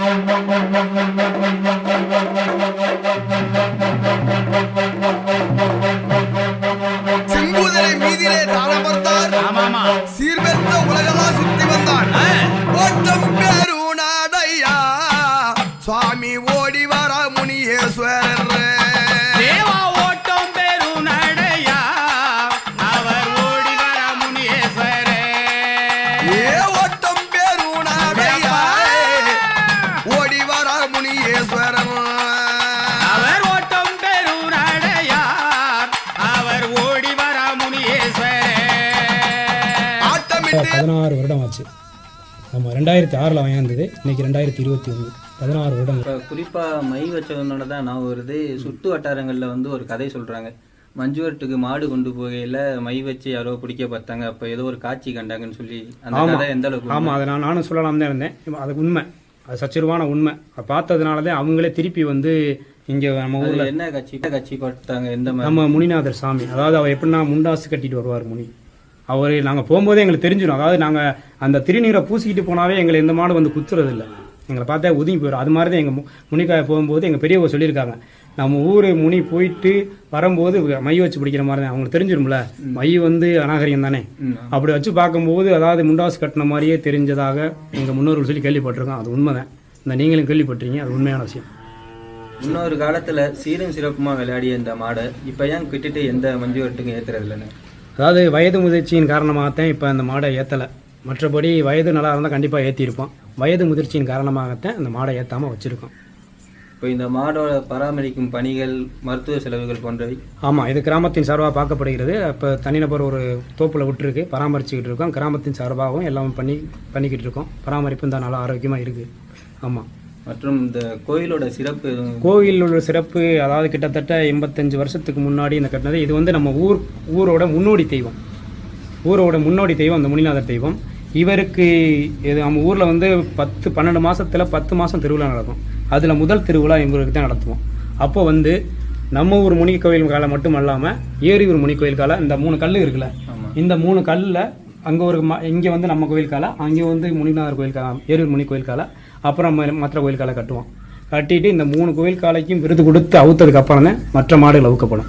செங்குதிரை மீதிலே தாளமர்ந்தார் ஆமாமா சீர்பெற்ற உலகெல்லாம் சுத்தி வந்தான் ஓட்டம் பெருநாடையா சுவாமி ஓடி வர முனியேஸ்வரர் தேவா ஓட்டம் பெரும் நடையா அவர் ஓடி வர முனியேஸ்வரே ஏ ஓட்டம் பெருநாடையா ஓடி வர முனியேஸ்வரன் அவர் ஓட்டம் பெரும் நடையா அவர் ஓடி வர முனியேஸ்வரே ஆட்டமிட்டு பதினாறு வருடம் ஆச்சு நம்ம ரெண்டாயிரத்தி ஆறில் வாங்கினது இன்னைக்கு ரெண்டாயிரத்தி இருபத்தி ஒன்று பதினாறு வருடம் இப்போ குறிப்பாக மை வச்சதுனால தான் நான் வருது சுற்று வட்டாரங்களில் வந்து ஒரு கதை சொல்கிறாங்க மஞ்சுவரட்டுக்கு மாடு கொண்டு போகையில் மை வச்சு யாரோ பிடிக்க பார்த்தாங்க அப்போ ஏதோ ஒரு காட்சி கண்டாங்கன்னு சொல்லி அந்த ஆமாம் கதை எந்த அளவுக்கு உண்மை? ஆமாம் அதை நான் நானும் சொல்லலாம் தான் இருந்தேன் இப்ப அது உண்மை அது சச்சிருவான உண்மை அதை பார்த்ததுனால தான் அவங்களே திருப்பி வந்து இங்கே நம்ம அது ஊரில் என்ன காட்சி என்ன காட்சி பார்த்தாங்க எந்த மாதிரி நம்ம முனிநாதர் சாமி அதாவது அவர் எப்படின்னா முண்டாசு கட்டிட்டு வருவார் முனி அவர் நாங்கள் போகும்போதே எங்களுக்கு தெரிஞ்சிடும் அதாவது நாங்கள் அந்த திருநீரை பூசிக்கிட்டு போனாவே எங்களை எந்த மாடு வந்து குத்துறது இல்லை எங்களை பார்த்தா ஒதுங்கி போயிடும் அது மாதிரி தான் எங்கள் முனிக்காய போகும்போது எங்கள் பெரியவங்க சொல்லியிருக்காங்க நம்ம ஊர் முனி போயிட்டு வரும்போது மை வச்சு பிடிக்கிற மாதிரி தான் அவங்களுக்கு தெரிஞ்சிரும்ல மை வந்து அநாகரிகம் தானே ம், அப்படி வச்சு பார்க்கும்போது அதாவது முண்டாசு கட்டின மாதிரியே தெரிஞ்சதாக எங்கள் முன்னோர்கள் சொல்லி கேள்விப்பட்டிருக்கோம் அது உண்மைதான் இந்த நீங்களும் கேள்விப்பட்டிருக்கீங்க அது உண்மையான விஷயம் இன்னொரு காலத்தில் சீரும் சிறப்புமாக விளையாடிய இந்த மாடை இப்போ ஏன் விட்டுட்டு எந்த மஞ்சுவரட்டுக்கும் ஏற்றுறது இல்லைன்னு அதாவது வயது முதிர்ச்சியின் காரணமாகத்தான் இப்போ அந்த மாடை ஏற்றலை மற்றபடி வயது நல்லா இருந்தால் கண்டிப்பாக ஏற்றிருப்போம் வயது முதிர்ச்சியின் காரணமாகத்தான் அந்த மாடை ஏற்றாமல் வச்சுருக்கோம் இப்போ இந்த மாடோட பராமரிக்கும் பணிகள் மருத்துவ செலவுகள் போன்றவை ஆமாம் இது கிராமத்தின் சார்பாக பார்க்கப்படுகிறது இப்போ தனிநபர் ஒரு தோப்பில் விட்டுருக்கு பராமரிச்சுக்கிட்டு இருக்கோம் கிராமத்தின் சார்பாகவும் எல்லாம் பண்ணி பண்ணிக்கிட்டு இருக்கோம் பராமரிப்பும் தான் நல்லா ஆரோக்கியமாக இருக்குது ஆமாம் மற்றும் இந்த கோயிலோட சிறப்பு எதுவும் கோவில் உள்ள சிறப்பு அதாவது கிட்டத்தட்ட எண்பத்தஞ்சு வருஷத்துக்கு முன்னாடி இந்த கட்டினது இது வந்து நம்ம ஊர் ஊரோட முன்னோடி தெய்வம் ஊரோட முன்னோடி தெய்வம் அந்த முனிநாதர் தெய்வம் இவருக்கு இது நம்ம ஊரில் வந்து பத்து பன்னெண்டு மாசத்துல பத்து மாதம் திருவிழா நடக்கும் அதில் முதல் திருவிழா எங்களுக்கு தான் நடத்துவோம் அப்போ வந்து நம்ம ஊர் முனி கோயில் காலை மட்டும் அல்லாமல் ஏரியூர் முனி கோயில் காலை இந்த மூணு கல் இருக்குல்ல ஆமா. இந்த மூணு கல்லில் அங்கே ஒரு ம இங்கே வந்து நம்ம கோயில் காலை அங்கே வந்து முனிநாதர் கோயில் காலை ஏரியூர் முனி கோயில் காலை அப்புறம் ம- மற்ற கோயில் காலை கட்டுவோம் கட்டிட்டு இந்த மூணு கோயில் காலைக்கும் விருது கொடுத்து அவுத்ததுக்கு அப்புறம் தான் மற்ற மாடுகள் அவுக்கப்படும்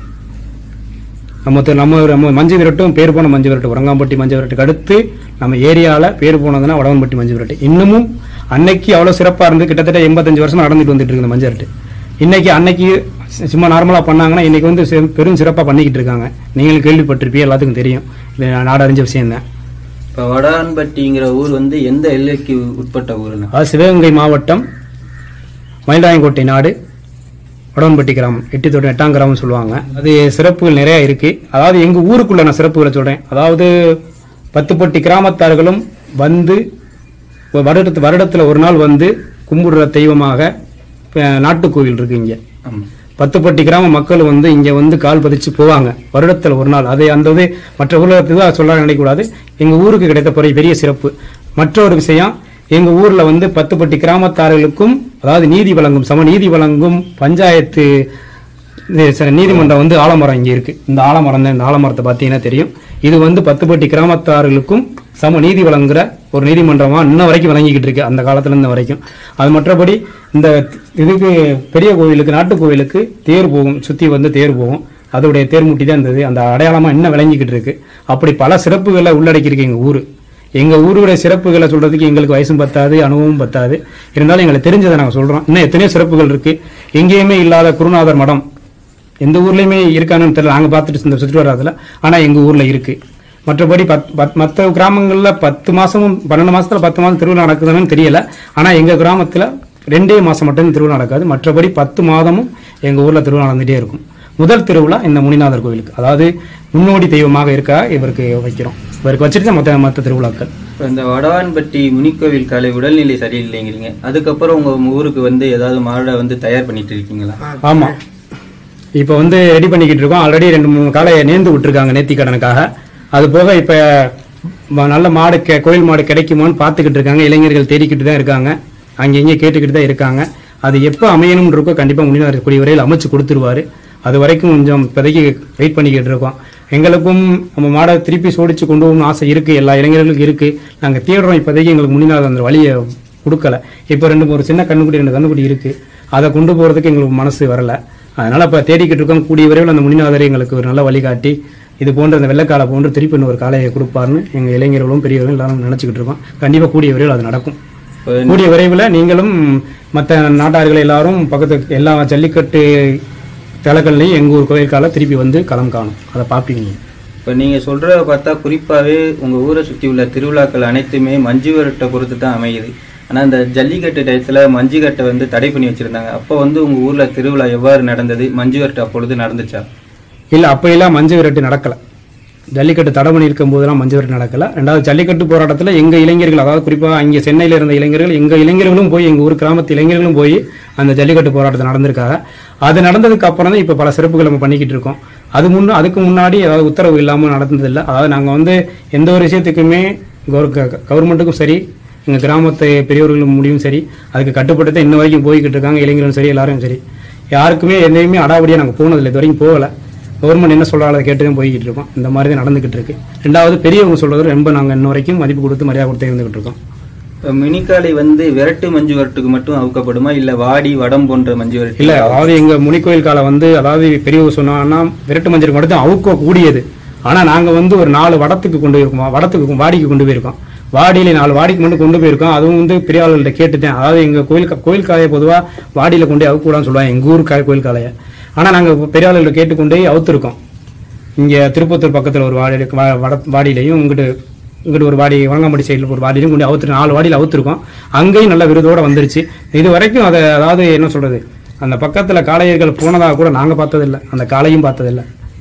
நம்ம தெ- நம்ம நம்ம மஞ்சு விரட்டும் பேர் போன மஞ்சு விரட்டு உரங்காம்பட்டி மஞ்சு விரட்டுக்கு அடுத்து நம்ம ஏரியாவில் பேர் போனதுன்னா வடவன்பட்டி மஞ்சு விரட்டு இன்னமும் அன்னைக்கு அவ்வளோ சிறப்பாக இருந்து கிட்டத்தட்ட எண்பத்தஞ்சு வருஷம் நடந்துட்டு வந்துட்டு இருக்கு இந்த மஞ்சு விரட்டு இன்னைக்கு அன்னைக்கு சி- சும்மா நார்மலாக பண்ணாங்கன்னா இன்னைக்கு வந்து சி- பெரும் சிறப்பாக பண்ணிக்கிட்டு இருக்காங்க நீங்களும் கேள்விப்பட்டிருப்பீங்க எல்லாத்துக்கும் தெரியும் இது நாடறிஞ்ச விஷயம் தான் இப்போ வடான்பட்டிங்கிற ஊர் வந்து எந்த எல்லைக்கு உட்பட்ட ஊருன்னு அது சிவகங்கை மாவட்டம் மயிலாயங்கோட்டை நாடு வடவன்பட்டி கிராமம் எட்டி தொட்டு எட்டாம் கிராமம் சொல்லுவாங்க அது சிறப்புகள் நிறைய இருக்கு அதாவது எங்க ஊருக்குள்ள நான் சிறப்புகளை சொல்றேன் அதாவது பத்துப்பட்டி கிராமத்தார்களும் வந்து ஒரு வருடத்து வருடத்துல ஒரு நாள் வந்து கும்பிடுற தெய்வமாக அஹ், நாட்டுக் கோவில் இருக்கு இங்க ஆமாம் பத்துப்பட்டி கிராம மக்கள் வந்து இங்க வந்து கால் பதிச்சு போவாங்க வருடத்துல ஒரு நாள் அது அந்த இது மற்ற ஊர்ல தான் சொல்ல நினைக்கக்கூடாது எங்க ஊருக்கு கிடைத்த பெரிய பெரிய சிறப்பு மற்றொரு விஷயம் எங்க ஊர்ல வந்து பத்துப்பட்டி கிராமத்தார்களுக்கும் அதாவது நீதி வழங்கும் சம நீதி வழங்கும் பஞ்சாயத்து இது சரி, நீதிமன்றம் வந்து ஆலமரம் இங்க இருக்கு இந்த ஆலமரம் தான் இந்த ஆலமரத்தை பார்த்தீங்கன்னா தெரியும் இது வந்து பத்துப்பட்டி கிராமத்தார்களுக்கும் சம நீதி வழங்குற ஒரு நீதிமன்றமா இன்ன வரைக்கும் வழங்கிக்கிட்டு இருக்கு அந்த காலத்துல இருந்த வரைக்கும் அது மற்றபடி இந்த இதுக்கு பெரிய கோவிலுக்கு நாட்டு கோவிலுக்கு தேர் போகும் சுத்தி வந்து தேர் போகும் அதோடைய தேர்முட்டி தான் இருந்தது அந்த அடையாளமா இன்னும் விளங்கிக்கிட்டு இருக்கு அப்படி பல சிறப்புகளை உள்ளடக்கியிருக்கு எங்க ஊரு எங்க ஊருடைய சிறப்புகளை சொல்றதுக்கு எங்களுக்கு வயசும் பத்தாது அனுபவம் பத்தாது இருந்தாலும் எங்களுக்கு தெரிஞ்சதை நாங்க சொல்றோம் இன்னும் எத்தனையோ சிறப்புகள் இருக்கு எங்கேயுமே இல்லாத குருநாதர் மடம் எந்த ஊர்லயுமே இருக்கானுன்னு தெரியல நாங்க பார்த்துட்டு இந்த சுற்றி வராதுல ஆனா எங்க ஊர்ல இருக்கு மற்றபடி பத் பத் மற்ற கிராமங்கள்ல பத்து மாசமும் பன்னெண்டு மாசத்துல பத்து மாதம் திருவிழா நடக்குதுன்னு தெரியல ஆனா எங்க கிராமத்துல ரெண்டே மாசம் மட்டும் திருவிழா நடக்காது மற்றபடி பத்து மாதமும் எங்க ஊர்ல திருவிழா நடந்துட்டே இருக்கும் முதல் திருவிழா இந்த முனிநாதர் கோயிலுக்கு அதாவது முன்னோடி தெய்வமாக இருக்கா இவருக்கு வைக்கிறோம் இவருக்கு வச்சுட்டு தான் மற்ற மற்ற திருவிழாக்கள் இப்போ இந்த வடவான்பட்டி முனிக்கோவில் காலை உடல்நிலை சரியில்லைங்கிறீங்க அதுக்கப்புறம் உங்க ஊருக்கு வந்து ஏதாவது மாடை வந்து தயார் பண்ணிட்டு இருக்கீங்களா ஆமா இப்போ வந்து ரெடி பண்ணிக்கிட்டு இருக்கோம் ஆல்ரெடி ரெண்டு மூணு காலையை நேர்ந்து விட்டுருக்காங்க நேர்த்தி கடனுக்காக அது போக இப்ப ம- நல்ல மாடு கெ- கோயில் மாடு கிடைக்குமான்னு பார்த்துக்கிட்டு இருக்காங்க இளைஞர்கள் தேடிக்கிட்டு தான் இருக்காங்க அங்கே இங்கே கேட்டுக்கிட்டு தான் இருக்காங்க அது எப்போ அமையணும்னு இருக்கோ கண்டிப்பா முனிவர் கூடிய வரையில் அமைச்சு கொடுத்துருவாரு அது வரைக்கும் கொஞ்சம் இப்போதைக்கு வெயிட் பண்ணிக்கிட்டு இருக்கோம் எங்களுக்கும் நம்ம மாடை திருப்பி சோடிச்சு கொண்டு போகணும்னு ஆசை இருக்கு எல்லா இளைஞர்களுக்கும் இருக்கு நாங்க தேடுறோம் இப்போதைக்கு எங்களுக்கு முனிநாதர் அந்த வழியை கொடுக்கல இப்போ ரெண்டு ஒரு சின்ன கண்ணுக்குட்டி ரெண்டு கண்ணுக்குட்டி இருக்கு அதை கொண்டு போறதுக்கு எங்களுக்கு மனசு வரல அதனால இப்ப தேடிக்கிட்டு இருக்கோம் கூடிய விரைவில் அந்த முனிநாதர் எங்களுக்கு ஒரு நல்ல வழிகாட்டி இது போன்ற அந்த வெள்ளைக்காலை போன்று திருப்பி இன்னொரு காளையை கொடுப்பாருன்னு எங்க இளைஞர்களும் பெரியவர்களும் எல்லாரும் நினைச்சுக்கிட்டு இருக்கோம் கண்டிப்பா கூடிய விரைவில் அது நடக்கும் இப்ப கூடிய விரைவில் நீங்களும் மற்ற நாட்டார்கள் எல்லாரும் பக்கத்து எல்லா ஜல்லிக்கட்டு தலங்கள்லையும் எங்க ஊர் கோயிலுக்கால திருப்பி வந்து களம் காணும் அதை பார்ப்பீங்க நீங்க. இப்ப நீங்க சொல்றத பார்த்தா குறிப்பாவே உங்க ஊரை சுத்தி உள்ள திருவிழாக்கள் அனைத்துமே மஞ்சு விரட்டை பொறுத்து தான் அமையுது ஆனா இந்த ஜல்லிக்கட்டு டயத்துல மஞ்சு கட்டை வந்து தடை பண்ணி வச்சிருந்தாங்க அப்போ வந்து உங்க ஊர்ல திருவிழா எவ்வாறு நடந்தது மஞ்சு விரட்டு அப்பொழுது நடந்துச்சா இல்ல அப்ப எல்லாம் மஞ்சு விரட்டு நடக்கல ஜல்லிக்கட்டு தடை பண்ணி இருக்கும் போதெல்லாம் மஞ்சு விரட்டு நடக்கல ரெண்டாவது ஜல்லிக்கட்டு போராட்டத்துல எங்க இளைஞர்கள் அதாவது குறிப்பா இங்க சென்னையில இருந்த இளைஞர்கள் எங்க இளைஞர்களும் போய் எங்க ஊர் கிராமத்து இளைஞர்களும் போய் அந்த ஜல்லிக்கட்டு போராட்டத்தை நடந்திருக்காங்க அது நடந்ததுக்கு அப்புறம் தான் இப்ப பல சிறப்புகள் நம்ம பண்ணிக்கிட்டு இருக்கோம் அது முன்ன அதுக்கு முன்னாடி அதாவது உத்தரவு இல்லாம நடந்ததில்லை அதாவது நாங்க வந்து எந்த ஒரு விஷயத்துக்குமே கவர்மெண்ட்டுக்கும் சரி எங்க கிராமத்து பெரியவர்களும் முடியும் சரி அதுக்கு கட்டுப்பட்டு தான் இன்ன வரைக்கும் போய்கிட்டு இருக்காங்க இளைஞர்களும் சரி எல்லாரும் சரி யாருக்குமே எதையுமே அடாவடியா நாங்க போனதில்லை இது வரைக்கும் போகல கவர்மெண்ட் என்ன சொல்றாங்க அதை கேட்டு தான் போய்கிட்டு இருக்கோம் இந்த மாதிரி தான் நடந்துகிட்டு இருக்கு ரெண்டாவது பெரியவங்க சொல்றது ரொம்ப நாங்க இன்ன வரைக்கும் மதிப்பு கொடுத்து மரியாதை கொடுத்து இருந்துகிட்டு இருக்கோம் இப்ப மினிக்காலை வந்து விரட்டு மஞ்சு விரட்டுக்கு மட்டும் அவுக்கப்படுமா இல்ல வாடி வடம் போன்ற மஞ்சு விரட்டு இல்ல அதாவது எங்க முனிக்கோயில் காலை வந்து அதாவது பெரியவங்க சொன்னாங்கன்னா விரட்டு மஞ்சள் மட்டும் அவுக்க கூடியது ஆனா நாங்க வந்து ஒரு நாலு வடத்துக்கு கொண்டு போயிருக்கோம் வடத்துக்கு வாடிக்கு கொண்டு போயிருக்கோம் வாடியில நாலு வாடிக்கு மட்டும் கொண்டு போயிருக்கோம் அதுவும் வந்து பெரிய ஆளுகிட்ட கேட்டுட்டேன் அதாவது எங்க கோயில் கா- கோயில் காலையை பொதுவா வாடியில கொண்டு போய் அவுக்கூடான்னு சொல்லுவாங்க எங்க ஊர் காய் கோயில் காலையை ஆனா நாங்க பெரிய ஆளுகிட்ட கேட்டு கொண்டு போய் அவுத்திருக்கோம் இங்க திருப்பத்தூர் பக்கத்துல ஒரு வாடி இருக்கு வா- வட வாடியிலையும் இங்கிட்டு இங்கிட்டு ஒரு வாடி வழங்காம்படி சைடில் ஒரு வாடியிலும் கொண்டு அவுத்து நாலு வாடியில் அவுத்திருக்கோம் அங்கேயும் நல்ல விருதோட வந்துருச்சு இது வரைக்கும் அதை அதாவது என்ன சொல்றது அந்த பக்கத்துல காளையர்கள் போனதாக கூட நாங்க பார்த்ததில்ல அந்த காளையும் பார்த்ததில்ல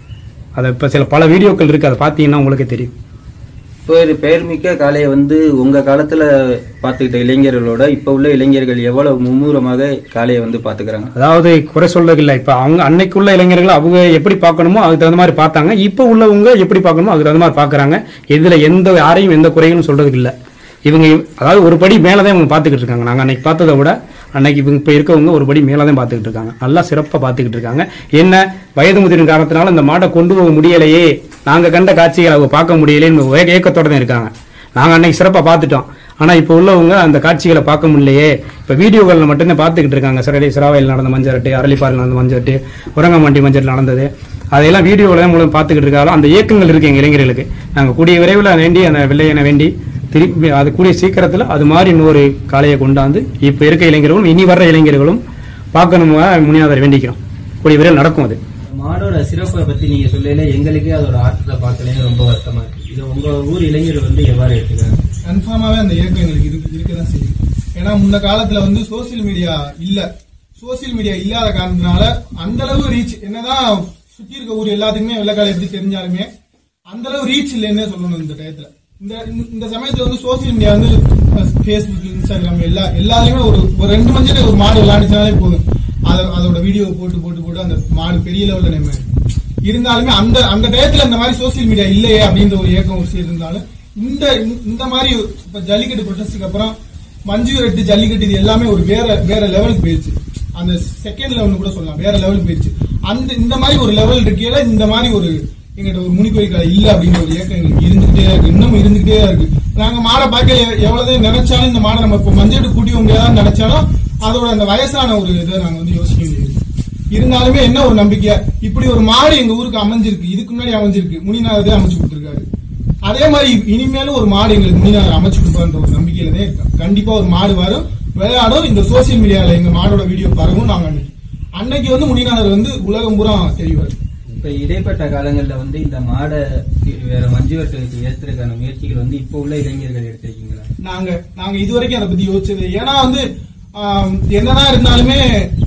அதை இப்ப சில பல வீடியோக்கள் இருக்கு அதை பார்த்தீங்கன்னா உங்களுக்கே தெரியும் இப்போ இது பெயர்மிக்க காளையை வந்து உங்க காலத்துல பாத்துக்கிட்ட இளைஞர்களோட இப்ப உள்ள இளைஞர்கள் எவ்வளவு மும்முரமாக காளையை வந்து பாத்துக்கிறாங்க அதாவது குறை சொல்றது இல்லை இப்ப அவங்க அன்னைக்குள்ள இளைஞர்கள் அவங்க எப்படி பார்க்கணுமோ அதுக்கு தகுந்த மாதிரி பார்த்தாங்க இப்ப உள்ளவங்க எப்படி பார்க்கணுமோ அதுக்கு தகுந்த மாதிரி பார்க்கறாங்க இதுல எந்த யாரையும் எந்த குறையும் சொல்றதுக்கு இல்ல இவங்க அதாவது ஒரு படி மேலதான் இவங்க பார்த்துக்கிட்டு இருக்காங்க நாங்க அன்னைக்கு பார்த்ததை விட அன்னைக்கு இவங்க இப்ப இருக்கவங்க ஒரு படி மேலதான் பார்த்துக்கிட்டு இருக்காங்க நல்லா சிறப்பா பார்த்துக்கிட்டு இருக்காங்க என்ன வயது முதிரின் காரணத்தினால இந்த மாட்டை கொண்டு போக முடியலையே நாங்க கண்ட காட்சிகளை அவங்க பார்க்க முடியலையேன்னு ஏ- ஏக்கத்தோட தான் இருக்காங்க நாங்க அன்னைக்கு சிறப்பா பார்த்துட்டோம் ஆனா இப்ப உள்ளவங்க அந்த காட்சிகளை பார்க்க முடியலையே இப்ப வீடியோகள்ல மட்டும்தான் பார்த்துக்கிட்டு இருக்காங்க சரடி சிராவையில் நடந்த மஞ்சரட்டு அரளிப்பாறையில் நடந்த மஞ்சரட்டு உரங்கமாண்டி மஞ்சள் நடந்தது அதையெல்லாம் வீடியோவில் மூலம் பார்த்துக்கிட்டு இருக்காங்க அந்த இயக்கங்கள் இருக்கு எங்க இளைஞர்களுக்கு நாங்க கூடிய விரைவில் வேண்டி அந்த வெள்ளையனை வேண்டி திருப்பி அது கூடிய சீக்கிரத்துல அது மாதிரி இன்னொரு காளையை கொண்டாந்து இப்ப இருக்க இளைஞர்களும் இனி வர்ற இளைஞர்களும் பார்க்கணும் முனியாதரை வேண்டிக்கிறோம் கூடிய விரைவில் நடக்கும் அது மாடோட சிறப்பை பத்தி நீங்க சொல்லல எங்களுக்கே அதோட ஆற்றத்தை பார்க்கலே ரொம்ப வருத்தமா இருக்கு இதை உங்க ஊர் இளைஞர் வந்து எவ்வாறு எடுத்துக்கிறாங்க கன்ஃபார்மாவே அந்த இயக்கம் எங்களுக்கு இருக்கு இருக்கதான் செய்யும் ஏன்னா முன்ன காலத்துல வந்து சோசியல் மீடியா இல்ல சோசியல் மீடியா இல்லாத காரணத்தினால அந்த அளவு ரீச் என்னதான் சுத்தி இருக்க ஊர் எல்லாத்துக்குமே வெள்ளக்கால எப்படி தெரிஞ்சாலுமே அந்த அளவு ரீச் இல்லைன்னே சொல்லணும் இந்த டயத்துல இந்த இந்த- இந்த சமயத்துல வந்து சோசியல் மீடியா வந்து ஃபேஸ்புக் இன்ஸ்டாகிராம் எல்லா எல்லாருமே ஒரு ஒரு ரெண்டு மஞ்சள் ஒரு மாடு விளையாண்டுச்சாலே போதும் அத அதோட வீடியோ போட்டு போட்டு போட்டு அந்த மாடு பெரிய லெவல்ல நம்ம இருந்தாலுமே அந்த அந்த டயத்துல இந்த மாதிரி சோசியல் மீடியா இல்லையே அப்படின்ற ஒரு ஏக்கம் ஒரு சைடு இருந்தாலும் இந்த இந்த மாதிரி இப்ப ஜல்லிக்கட்டு ப்ரொட்டஸ்டுக்கு அப்புறம் மஞ்சு விரட்டு ஜல்லிக்கட்டு இது எல்லாமே ஒரு வேற வேற லெவலுக்கு போயிடுச்சு அந்த செகண்ட் லெவல்னு கூட சொல்லலாம் வேற லெவலுக்கு போயிடுச்சு அந்த இந்த மாதிரி ஒரு லெவல் இருக்கையில இந்த மாதிரி ஒரு எங்கிட்ட ஒரு முனிக்கோயில் கடை இல்ல அப்படிங்கிற ஒரு ஏக்கம் எங்களுக்கு இருந்துகிட்டே இருக்கு இன்னும் இருந்துகிட்டே தான் இருக்கு நாங்க மாடை பார்க்க எ- எவ்வளவு நினைச்சாலும் இந்த மாடை நம்ம இப்ப மஞ்சள் கூட்டி முடியாதுன்னு நினைச்சாலும் அதோட அந்த வயசான ஒரு இதை நாங்க வந்து யோசிக்க வேண்டியது இருந்தாலுமே என்ன ஒரு நம்பிக்கை இப்படி ஒரு மாடு எங்க ஊருக்கு அமைஞ்சிருக்கு இதுக்கு முன்னாடி அமைஞ்சிருக்கு முனிநாதரே அமைச்சு கொடுத்திருக்காரு அதே மாதிரி இனிமேலும் ஒரு மாடு எங்களுக்கு முனிநாதர் அமைச்சு கொடுப்பான்ற ஒரு நம்பிக்கையில தான் இருக்கோம் கண்டிப்பா ஒரு மாடு வரும் விளையாடும் இந்த சோசியல் மீடியால எங்க மாடோட வீடியோ பரவும் நாங்க அன்னைக்கு அன்னைக்கு வந்து முனிநாதர் வந்து உலகம் பூரா தெரிவார் இப்ப இடைப்பட்ட காலங்கள்ல வந்து இந்த மாடை வேற மஞ்சு விரட்டுக்கு ஏத்துறதுக்கான முயற்சிகள் வந்து இப்ப உள்ள இளைஞர்கள் எடுத்திருக்கீங்களா நாங்க நாங்க இது வரைக்கும் அதை பத்தி யோசிச்சது ஏன்னா வந்து ஆம், என்னதான் இருந்தாலுமே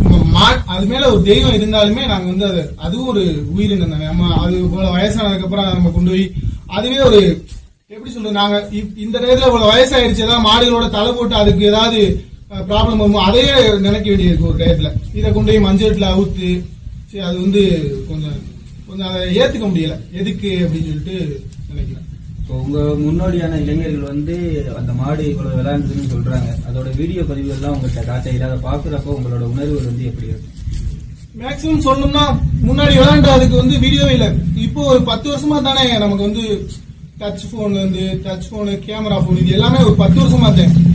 மா- அது மேல ஒரு தெய்வம் இருந்தாலுமே நாங்க வந்து அது அதுவும் ஒரு உயிரினம் தானே நம்ம அது போல வயசானதுக்கு அப்புறம் அதை நம்ம கொண்டு போய் அதுவே ஒரு எப்படி சொல்றது நாங்க இப்- இந்த டயத்துல இவ்வளவு வயசாயிருச்சு ஏதாவது மாடுகளோட தலை போட்டு அதுக்கு ஏதாவது ப்ராப்ளம் வருமோ அதையே நினைக்க வேண்டியிருக்கு ஒரு டயத்துல இதை கொண்டு போய் மஞ்சள்ல அவுத்து சரி அது வந்து கொஞ்சம் கொஞ்சம் அதை ஏத்துக்க முடியல எதுக்கு அப்படின்னு சொல்லிட்டு நினைக்கிறேன் இப்போ உங்க முன்னோடியான இளைஞர்கள் வந்து அந்த மாடு இவ்வளவு விளையாண்டுதுன்னு சொல்றாங்க அதோட வீடியோ பதிவுகள்லாம் உங்கள்கிட்ட காட்டையில் அதை பாக்குறப்போ உங்களோட உணர்வுகள் வந்து எப்படி இருக்கு மேக்ஸிமம் சொல்லணும்னா முன்னாடி விளையாண்டு அதுக்கு வந்து வீடியோவே இல்ல இப்போ ஒரு பத்து வருஷமா தானே நமக்கு வந்து டச் போன் வந்து டச் போனு கேமரா போன் இது எல்லாமே ஒரு பத்து வருஷமா தான்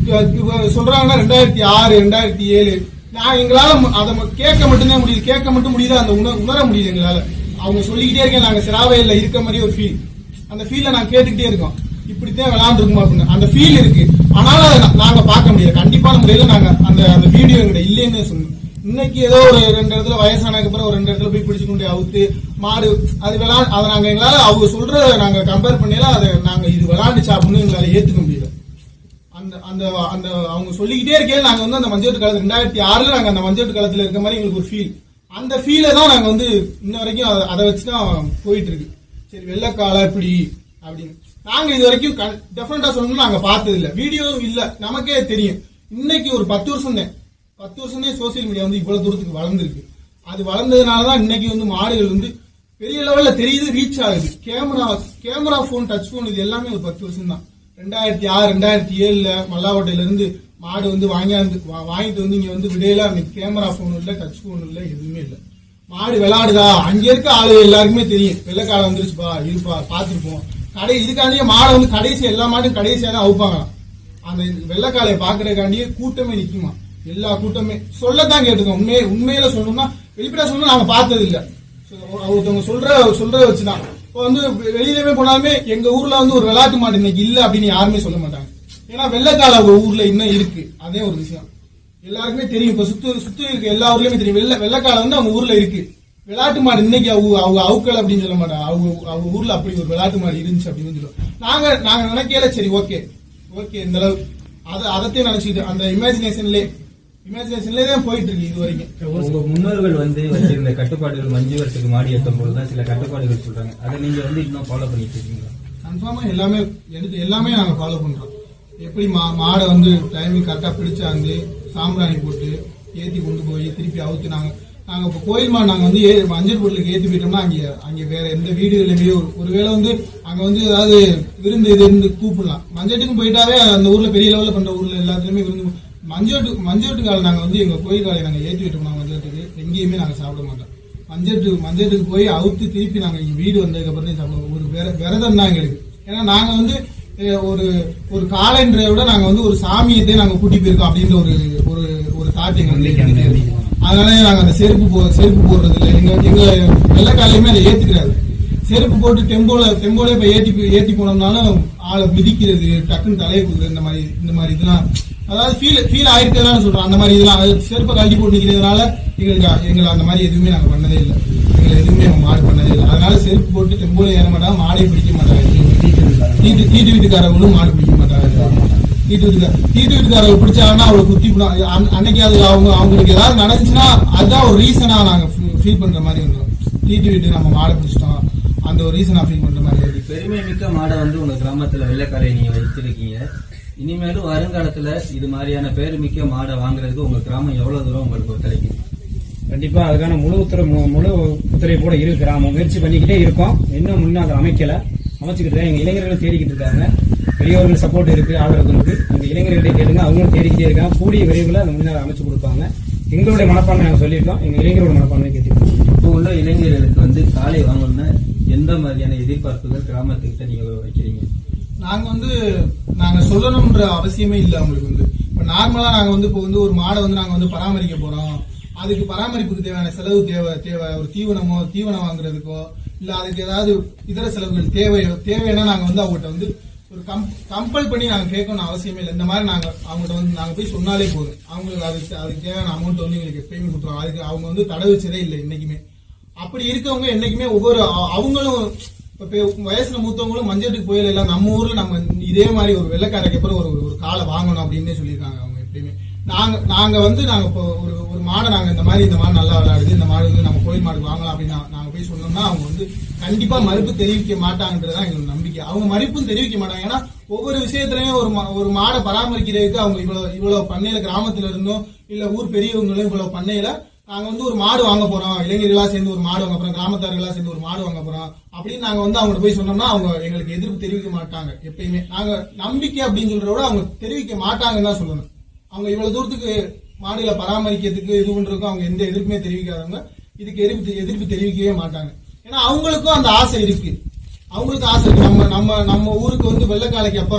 இப்ப- இப்ப சொல்றாங்கன்னா ரெண்டாயிரத்தி ஆறு ரெண்டாயிரத்தி ஏழு நான் எங்களால ம- அதை ம- கேட்க மட்டும்தான் முடியுது கேட்க மட்டும் முடியுது அந்த உணர உணர முடியுது எங்களால அவங்க சொல்லிக்கிட்டே இருக்கேன் நாங்க சிராவையில இருக்க மாதிரி ஒரு ஃபீல் அந்த ஃபீல்ல நான் கேட்டுக்கிட்டே இருக்கோம் இப்படித்தான் விளையாண்டுருக்குமா அப்படின்னு அந்த ஃபீல் இருக்கு ஆனாலும் அதை நா- நாங்க பார்க்க முடியல கண்டிப்பான முறையில நாங்க அந்த அந்த வீடியோ எங்கிட்ட இல்லைன்னு சொல்லணும் இன்னைக்கு ஏதோ ஒரு ரெண்டு இடத்துல வயசானதுக்கு அப்புறம் ஒரு ரெண்டு இடத்துல போய் பிடிச்சு கொண்டு அவுத்து மாடு அது விளா அதை நாங்க எங்களால அவங்க சொல்றத நாங்க கம்பேர் பண்ணல அதை நாங்க இது விளையாண்டுச்சா அப்படின்னு எங்களால ஏத்துக்க முடியல அந்த அந்த அந்த அவங்க சொல்லிக்கிட்டே இருக்கே நாங்க வந்து அந்த மஞ்சள் காலத்துல ரெண்டாயிரத்தி ஆறுல நாங்க அந்த மஞ்சள் காலத்துல இருக்க மாதிரி எங்களுக்கு ஒரு ஃபீல் அந்த ஃபீலை தான் நாங்க வந்து இன்ன வரைக்கும் அதை- அதை வச்சுதான் போயிட்டு இருக்கு சரி வெள்ளக்கால இப்படி அப்படின்னு நாங்க இது வரைக்கும் டெஃபரெண்டா சொல்லணும்னு நாங்க பார்த்தது இல்ல வீடியோவும் இல்ல நமக்கே தெரியும் இன்னைக்கு ஒரு பத்து வருஷம் தான் பத்து வருஷம் தான் சோசியல் மீடியா வந்து இவ்வளவு தூரத்துக்கு வளர்ந்துருக்கு அது வளர்ந்ததுனாலதான் இன்னைக்கு வந்து மாடுகள் வந்து பெரிய லெவல்ல தெரியுது ரீச் ஆகுது camera camera phone touch phone இது எல்லாமே ஒரு பத்து வருஷம் தான் ரெண்டாயிரத்தி ஆறு ரெண்டாயிரத்தி ஏழுல மல்லாவட்டையில இருந்து மாடு வந்து வாங்கியாந்து வா- வாங்கிட்டு வந்து இங்க வந்து விடையில அன்னைக்கு கேமரா போன் இல்ல டச் போன் இல்ல எதுவுமே இல்ல மாடு விளையாடுதா அங்க இருக்க ஆளு எல்லாருக்குமே தெரியும் வெள்ளைக்காலம் வந்துருச்சுப்பா இருப்பா பாத்துருப்போம் கடை இதுக்காண்டியே மாடை வந்து கடைசி எல்லா மாடும் கடைசியா தான் அவுப்பாங்களாம் அந்த வெள்ளைக்காலையை பாக்குறதுக்காண்டியே கூட்டமே நிக்குமா எல்லா கூட்டமே சொல்லத்தான் கேட்டுக்கோம் உண்மையை உண்மையில சொல்லணும்னா வெளிப்படையா சொல்லணும் நாங்க பார்த்தது இல்ல So, ஒருத்தவங்க சொல்ற சொல்றத வச்சுதான் இப்போ வந்து வெளியிலவே போனாலுமே எங்க ஊர்ல வந்து ஒரு விளையாட்டு மாடு இன்னைக்கு இல்ல அப்படின்னு யாருமே சொல்ல மாட்டாங்க ஏன்னா வெள்ளைக்கால அவங்க ஊர்ல இன்னும் இருக்கு அதே ஒரு விஷயம் எல்லாருக்குமே தெரியும் இப்ப சுத்து சுத்தி இருக்க எல்லா ஊர்லயுமே தெரியும் வெள்ளை வெள்ளைக்கால வந்து அவங்க ஊர்ல இருக்கு விளையாட்டு மாடு இன்னைக்கு அவங்க அவங்க அவுக்கல் அப்படின்னு சொல்ல மாட்டாங்க அவங்க அவங்க ஊர்ல அப்படி ஒரு விளையாட்டு மாடு இருந்துச்சு அப்படின்னு சொல்லுவோம் நாங்க நாங்க நினைக்கல சரி ஓகே ஓகே இந்த அளவு அதை அதைத்தையும் நினைச்சுக்கிட்டு அந்த இமேஜினேஷன்லே இமேஜினேஷன்லேயே தான் போயிட்டு இருக்கு இது வரைக்கும் உங்க முன்னோர்கள் வந்து வச்சிருந்த கட்டுப்பாடுகள் மஞ்சு வருஷத்துக்கு மாடி ஏற்றும் போதுதான் சில கட்டுப்பாடுகள் சொல்றாங்க அதை நீங்க வந்து இன்னும் ஃபாலோ பண்ணிட்டு இருக்கீங்களா கன்ஃபார்மா எல்லாமே எடுத்து எல்லாமே நாங்க ஃபாலோ பண்றோம் எப்படி மா மாடை வந்து டைமிங் கரெக்டா பிடிச்சாந்து சாம்பிராணி போட்டு ஏத்தி கொண்டு போய் திருப்பி அவுத்து நாங்க நாங்க இப்போ கோயில் மாடு நாங்க வந்து ஏ- மஞ்சள் பொருளுக்கு ஏத்தி போயிட்டோம்னா அங்க அங்க வேற எந்த வீடுகளிலுமே ஒரு ஒருவேளை வந்து அங்க வந்து ஏதாவது விருந்து இது இருந்து கூப்பிடலாம் மஞ்சட்டுக்கும் போயிட்டாவே அந்த ஊர்ல பெரிய லெவல்ல பண்ற ஊர்ல எல்லாத்துலயுமே விருந்து மஞ்சட்டு மஞ்சட்டு காலை நாங்க வந்து எங்க கோயில் காலை நாங்க ஏத்தி விட்டோம்னா மஞ்சட்டுக்கு எங்கேயுமே நாங்க சாப்பிட மாட்டோம் மஞ்சட்டு மஞ்சட்டுக்கு போய் அவுத்து திருப்பி நாங்க இங்க வீடு வந்ததுக்கு அப்புறம் தான் சாப்பிடுவோம் ஒரு விர- விரதம் தான் எங்களுக்கு ஏன்னா நாங்க வந்து அஹ், ஒரு ஒரு காலன்றதை விட நாங்க வந்து ஒரு சாமியத்தை நாங்க கூட்டி போயிருக்கோம் அப்படின்ற ஒரு ஒரு ஒரு தாட் எங்களுக்கு இருந்துட்டே இருக்கு. அதனால நாங்க அந்த செருப்பு போ செருப்பு போடுறது இல்லை எங்க எங்க வெள்ளக்காலையுமே அதை ஏத்துக்கிறாரு செருப்பு போட்டு டெம்போல டெம்போல இப்ப ஏத்தி ஏத்தி போனோம்னாலும் ஆளை மிதிக்கிறது டக்குன்னு தலையை கொடுக்குறது இந்த மாதிரி இந்த மாதிரி இதெல்லாம் அதாவது ஃபீல் ஃபீல் ஆயிருக்கிறதுனால சொல்றோம் அந்த மாதிரி இதெல்லாம் அதாவது செருப்பை கழட்டி போட்டு நிக்கிறதுனால எங்களுக்கு எங்களை அந்த மாதிரி எதுவுமே நாங்க பண்ணதே இல்லை எங்களை எதுவுமே நம்ம மாடு பண்ணதே இல்லை அதனால செருப்பு போட்டு டெம்போல ஏற மாட்டாங்க மாடையும் பிடிக்க மாட்டாங்க தீட்டு தீட்டு வீட்டுக்காரவங்களும் மாடு பிடிக்க மாட்டாங்க தீட்டு வீட்டுக்கார தீட்டு வீட்டுக்காரங்க பிடிச்சாங்கன்னா அவளை குத்தி விடும். அன்- அன்னைக்கு அது அவங்க அவங்களுக்கு ஏதாவது நடந்துச்சுன்னா அதுதான் ஒரு ரீசனா நாங்க ஃபீல் பண்ற மாதிரி வந்துடும் தீட்டு வீட்டு நம்ம மாடை பிடிச்சிட்டோம் அந்த ஒரு ரீசனா ஃபீல் பண்ற மாதிரி இருக்கு பெருமை மிக்க மாடை வந்து உங்க கிராமத்துல வெள்ளைக்காரை நீங்க வச்சிருக்கீங்க இனிமேலும் வருங்காலத்துல இது மாதிரியான பேருமிக்க மாடை வாங்குறதுக்கு உங்க கிராமம் எவ்வளவு தூரம் உங்களுக்கு ஒத்துழைக்கும் கண்டிப்பா அதுக்கான முழு உத்தர மு- முழு ஒத்துழைப்போட இருக்கு கிராமம் முயற்சி பண்ணிக்கிட்டே இருக்கோம் இன்னும் முன்னும் அதை அமைக்கல அமைச்சுக்கிட்டு தான் எங்க இளைஞர்களும் தேடிக்கிட்டு இருக்காங்க பெரியவர்கள் சப்போர்ட் இருக்கு ஆதரவு இருக்கு எங்க இளைஞர்கிட்ட கேளுங்க அவங்களும் தேடிக்கிட்டே இருக்காங்க கூடிய விரைவில் அந்த முன்னாடி அமைச்சு கொடுப்பாங்க எங்களுடைய மனப்பான்மை நாங்க சொல்லியிருக்கோம் எங்க இளைஞரோட மனப்பான்மை கேட்டிருக்கோம் இப்போ உள்ள இளைஞர்களுக்கு வந்து காலை வாங்கணும்னா எந்த மாதிரியான எதிர்பார்ப்புகள் கிராமத்துக்கிட்ட நீங்க வைக்கிறீங்க நாங்க வந்து நாங்க சொல்லணும்ன்ற அவசியமே இல்ல அவங்களுக்கு வந்து இப்ப நார்மலா நாங்க வந்து இப்போ வந்து ஒரு மாடை வந்து நாங்க வந்து பராமரிக்க போறோம் அதுக்கு பராமரிப்புக்கு தேவையான செலவு தேவை தேவை ஒரு தீவனமோ தீவனம் வாங்குறதுக்கோ இல்ல அதுக்கு ஏதாவது இதர செலவுகள் தேவையோ தேவைன்னா நாங்க வந்து அவங்ககிட்ட வந்து ஒரு கம் கம்பல் பண்ணி நாங்க கேட்கணும் அவசியமே இல்லை இந்த மாதிரி நாங்க அவங்ககிட்ட வந்து நாங்க போய் சொன்னாலே போதும் அவங்களுக்கு அதுக்கு அதுக்கு தேவையான அமௌண்ட் வந்து எங்களுக்கு எப்பயுமே கொடுத்துருவாங்க அதுக்கு அவங்க வந்து தடை வச்சதே இல்லை என்னைக்குமே அப்படி இருக்கவங்க என்னைக்குமே ஒவ்வொரு அ- அவங்களும் இப்ப பெ- வயசுல மூத்தவங்களும் மஞ்சட்டுக்கு புயல் எல்லாம் நம்ம ஊர்ல நம்ம இதே மாதிரி ஒரு வெள்ளக்காரைக்கு அப்புறம் ஒரு ஒரு காலை வாங்கணும் அப்படின்னு சொல்லியிருக்காங்க அவங்க எப்பயுமே நாங்க நாங்க வந்து நாங்க இப்போ ஒரு ஒரு மாடை நாங்க இந்த மாதிரி இந்த மாடு நல்லா விளையாடுது இந்த மாடு வந்து நம்ம கோயில் மாடுக்கு வாங்கலாம் அப்படின்னு நா- நாங்க போய் சொன்னோம்னா அவங்க வந்து கண்டிப்பா மறுப்பு தெரிவிக்க மாட்டாங்கன்றதுதான் எங்களுக்கு நம்பிக்கை அவங்க மறுப்பும் தெரிவிக்க மாட்டாங்க ஏன்னா ஒவ்வொரு விஷயத்துலயும் ஒரு மா- ஒரு மாடை பராமரிக்கிறதுக்கு அவங்க இவ்வளவு இவ்வளவு பண்ணையில கிராமத்துல இருந்தோம் இல்ல ஊர் பெரியவங்களும் இவ்வளவு பண்ணையில நாங்க வந்து ஒரு மாடு வாங்க போறோம் இளைஞர்களா சேர்ந்து ஒரு மாடு வாங்க போறோம் கிராமத்தார்களா சேர்ந்து ஒரு மாடு வாங்க போறோம் அப்படின்னு நாங்க வந்து அவங்க போய் சொன்னோம்னா அவங்க எங்களுக்கு எதிர்ப்பு தெரிவிக்க மாட்டாங்க எப்பயுமே நாங்க நம்பிக்கை அப்படின்னு சொல்றத விட அவங்க தெரிவிக்க மாட்டாங்கன்னு தான் சொல்லணும் அவங்க இவ்வளவு தூரத்துக்கு மாடுகளை பராமரிக்கிறதுக்கு இது பண்றதுக்கும் அவங்க எந்த எதிர்ப்புமே தெரிவிக்காதவங்க இதுக்கு எதிர்ப்பு எதிர்ப்பு தெரிவிக்கவே மாட்டாங்க ஏன்னா அவங்களுக்கும் அந்த ஆசை இருக்கு அவங்களுக்கு ஆசை இருக்கு நம்ம நம்ம நம்ம ஊருக்கு வந்து வெள்ளக்காலைக்கு அப்புறம்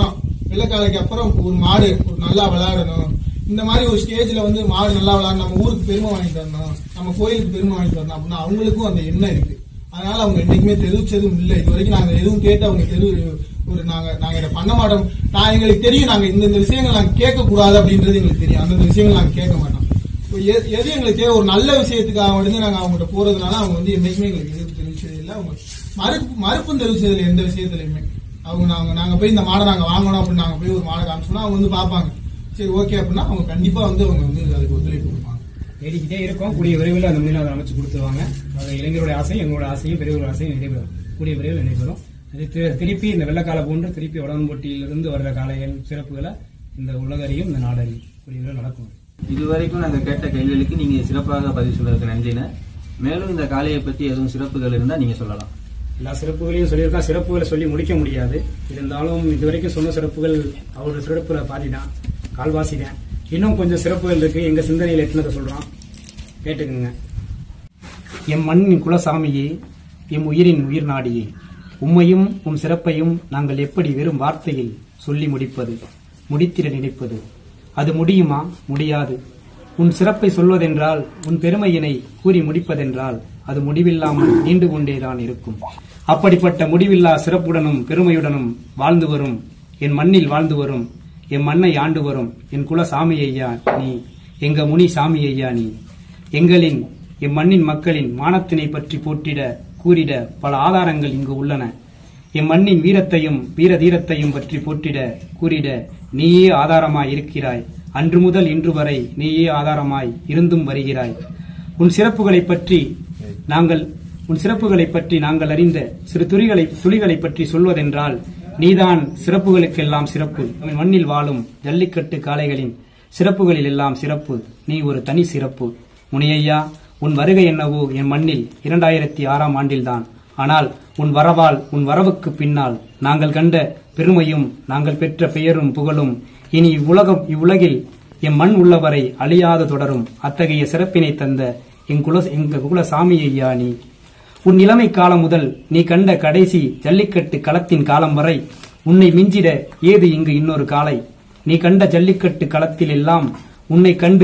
வெள்ளக்காலைக்கு அப்புறம் ஒரு மாடு ஒரு நல்லா விளையாடணும் இந்த மாதிரி ஒரு ஸ்டேஜ்ல வந்து மாடு நல்லா விளையாடணும் நம்ம ஊருக்கு பெருமை வாங்கி தரணும் நம்ம கோயிலுக்கு பெருமை வாங்கி தரணும் அப்படின்னா அவங்களுக்கும் அந்த எண்ணம் இருக்கு அதனால அவங்க என்னைக்குமே தெரிவிச்சதும் இல்லை இது வரைக்கும் நாங்க எதுவும் கேட்டு அவங்க தெரு ஒரு நாங்க நாங்க இதை பண்ண மாட்டோம் நான் எங்களுக்கு தெரியும் நாங்க இந்த இந்த விஷயங்கள் நாங்க கேட்க கூடாது அப்படின்றது எங்களுக்கு தெரியும் அந்தந்த விஷயங்கள் நாங்க கேட்க மாட்டோம் இப்போ எ- எது எங்களுக்கு தேவை ஒரு நல்ல விஷயத்துக்காக வந்து நாங்க அவங்ககிட்ட போறதுனால அவங்க வந்து என்னைக்குமே எங்களுக்கு எதிர்ப்பு தெரிவிச்சது இல்லை அவங்க மறுப்பு மறுப்பும் தெரிவிச்சது இல்லை எந்த விஷயத்துலயுமே அவங்க நாங்க நாங்க போய் இந்த மாடை நாங்க வாங்கணும் அப்படின்னு நாங்க போய் ஒரு மாடை காமிச்சோம்னா அவங்க வந்து பார்ப்பாங்க சரி ஓகே அப்படின்னா அவங்க கண்டிப்பா வந்து அவங்க வந்து அதுக்கு ஒத்துழைப்பு கொடுப்பாங்க தேடிக்கிட்டே இருக்கோம் கூடிய விரைவில் அந்த மீனவர் அமைச்சு கொடுத்துருவாங்க அது இளைஞருடைய ஆசையும் எங்களோட ஆசையும் பெரியவரோட ஆசையும் நிறைவேறும் கூடிய விரைவில் நிறைவேறும் அது தி- திருப்பி இந்த வெள்ளக்கால போன்று திருப்பி உடன்பொட்டியிலிருந்து வர்ற காலைகள் சிறப்புகளை இந்த உலகறியும் இந்த நாடறியும் கூடிய விரைவில் நடக்கும் இதுவரைக்கும் நாங்க கேட்ட கேள்விகளுக்கு நீங்க சிறப்பாக பதில் சொல்றதுக்கு நன்றின மேலும் இந்த காளையை பத்தி எதுவும் சிறப்புகள் இருந்தா நீங்க சொல்லலாம் எல்லா சிறப்புகளையும் சொல்லியிருக்கோம் சிறப்புகளை சொல்லி முடிக்க முடியாது இருந்தாலும் இதுவரைக்கும் சொன்ன சிறப்புகள் அவரோட சிறப்புல பாதி தான் கால்வாசி தான் இன்னும் கொஞ்சம் சிறப்புகள் இருக்கு எங்க சிந்தனையில் எட்டுனதை சொல்றோம் கேட்டுக்குங்க எம் மண்ணின் குலசாமியே எம் உயிரின் உயிர் நாடியே உம்மையும் உம் சிறப்பையும் நாங்கள் எப்படி வெறும் வார்த்தையில் சொல்லி முடிப்பது முடித்திட நினைப்பது அது முடியுமா முடியாது உன் சிறப்பை சொல்வதென்றால் உன் பெருமையினை கூறி முடிப்பதென்றால் அது முடிவில்லாமல் நீண்டு கொண்டேதான் இருக்கும் அப்படிப்பட்ட முடிவில்லா சிறப்புடனும் பெருமையுடனும் வாழ்ந்து வரும் என் மண்ணில் வாழ்ந்து வரும் என் மண்ணை ஆண்டு வரும் என் குல சாமி ஐயா நீ எங்க முனி சாமி ஐயா நீ எங்களின் எம் மண்ணின் மக்களின் மானத்தினை பற்றி போற்றிட கூறிட பல ஆதாரங்கள் இங்கு உள்ளன எம் மண்ணின் வீரத்தையும் வீர தீரத்தையும் பற்றி போற்றிட கூறிட நீயே ஆதாரமாய் இருக்கிறாய் அன்று முதல் இன்று வரை நீயே ஆதாரமாய் இருந்தும் வருகிறாய் உன் சிறப்புகளைப் பற்றி நாங்கள் உன் சிறப்புகளைப் பற்றி நாங்கள் அறிந்த சிறு துளிகளை துளிகளை பற்றி சொல்வதென்றால் நீதான் சிறப்புகளுக்கெல்லாம் சிறப்பு உன் மண்ணில் வாழும் ஜல்லிக்கட்டு காளைகளின் சிறப்புகளில் எல்லாம் சிறப்பு நீ ஒரு தனி சிறப்பு முனியையா உன் வருகை என்னவோ என் மண்ணில் இரண்டாயிரத்தி ஆறாம் ஆண்டில்தான் ஆனால் உன் வரவால் உன் வரவுக்கு பின்னால் நாங்கள் கண்ட பெருமையும் நாங்கள் பெற்ற பெயரும் புகழும் இனி இவ்வுலகம் இவ்வுலகில் எம் மண் உள்ளவரை அழியாது தொடரும் அத்தகைய சிறப்பினை தந்த எங் குல எங்க குல சாமி ஐயா நீ உன் இளமை காலம் முதல் நீ கண்ட கடைசி ஜல்லிக்கட்டு களத்தின் காலம் வரை உன்னை மிஞ்சிட ஏது இங்கு இன்னொரு காலை நீ கண்ட ஜல்லிக்கட்டு களத்தில் எல்லாம் உன்னை கண்டு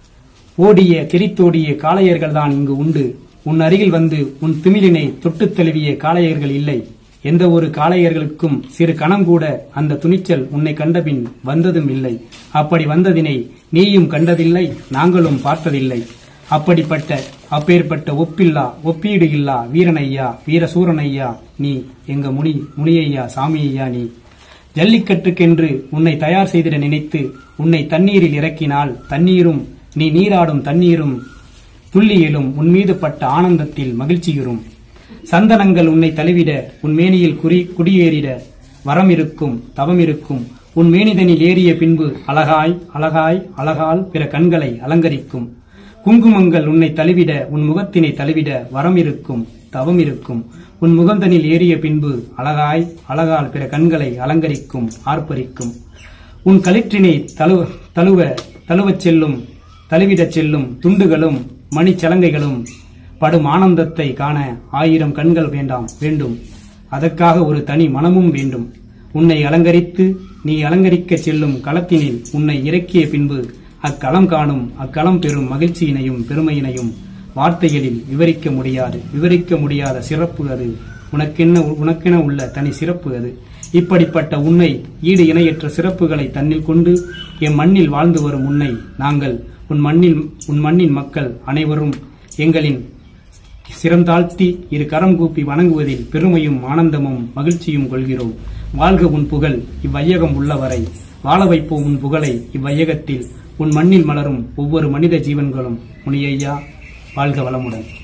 ஓடிய தெரித்தோடிய காளையர்கள் தான் இங்கு உண்டு உன் அருகில் வந்து உன் திமிலினை தொட்டுத் தழுவிய காளையர்கள் இல்லை எந்த ஒரு காளையர்களுக்கும் சிறு கணம் கூட அந்த துணிச்சல் உன்னை கண்டபின் வந்ததும் இல்லை அப்படி வந்ததினை நீயும் கண்டதில்லை நாங்களும் பார்த்ததில்லை அப்படிப்பட்ட அப்பேற்பட்ட ஒப்பில்லா ஒப்பீடு இல்லா வீரனையா வீரசூரனையா நீ எங்க முனி முனியையா சாமியையா நீ ஜல்லிக்கட்டுக்கென்று உன்னை தயார் செய்திட நினைத்து உன்னை தண்ணீரில் இறக்கினால் தண்ணீரும் நீ நீராடும் தண்ணீரும் துள்ளியலும் உன் மீது பட்ட ஆனந்தத்தில் மகிழ்ச்சியுறும் சந்தனங்கள் உன்னை தழுவிட உன் மேனியில் குறி குடியேறிட வரம் இருக்கும் தவம் இருக்கும் உன் மேனிதனில் ஏறிய பின்பு அழகாய் அழகாய் அழகால் பிற கண்களை அலங்கரிக்கும் குங்குமங்கள் உன்னை தழுவிட உன் முகத்தினை தழுவிட வரம் இருக்கும் தவம் இருக்கும் உன் முகந்தனில் ஏறிய பின்பு அழகாய் அழகால் பிற கண்களை அலங்கரிக்கும் ஆர்ப்பரிக்கும் உன் களிற்றினை தழுவ தழுவ தழுவச் செல்லும் தழுவிடச் செல்லும் துண்டுகளும் மணிச்சலங்கைகளும் படும் ஆனந்தத்தை காண ஆயிரம் கண்கள் வேண்டாம் வேண்டும் அதற்காக ஒரு தனி மனமும் வேண்டும் உன்னை அலங்கரித்து நீ அலங்கரிக்கச் செல்லும் களத்தினில் உன்னை இறக்கிய பின்பு அக்களம் காணும் அக்களம் பெறும் மகிழ்ச்சியினையும் பெருமையினையும் வார்த்தைகளில் விவரிக்க முடியாது விவரிக்க முடியாத சிறப்பு அது உனக்கென்ன உனக்கென உள்ள தனி சிறப்பு அது இப்படிப்பட்ட உன்னை ஈடு இணையற்ற சிறப்புகளை தன்னில் கொண்டு எம் மண்ணில் வாழ்ந்து வரும் உன்னை நாங்கள் உன் மண்ணில் உன் மண்ணின் மக்கள் அனைவரும் எங்களின் சிறந்தாழ்த்தி இரு கரம் கூப்பி வணங்குவதில் பெருமையும் ஆனந்தமும் மகிழ்ச்சியும் கொள்கிறோம் வாழ்க உன் புகழ் இவ்வையகம் உள்ளவரை வாழ வைப்போம் உன் புகழை இவ்வையகத்தில் உன் மண்ணில் மலரும் ஒவ்வொரு மனித ஜீவன்களும் முனியையா வாழ்க வளமுடன்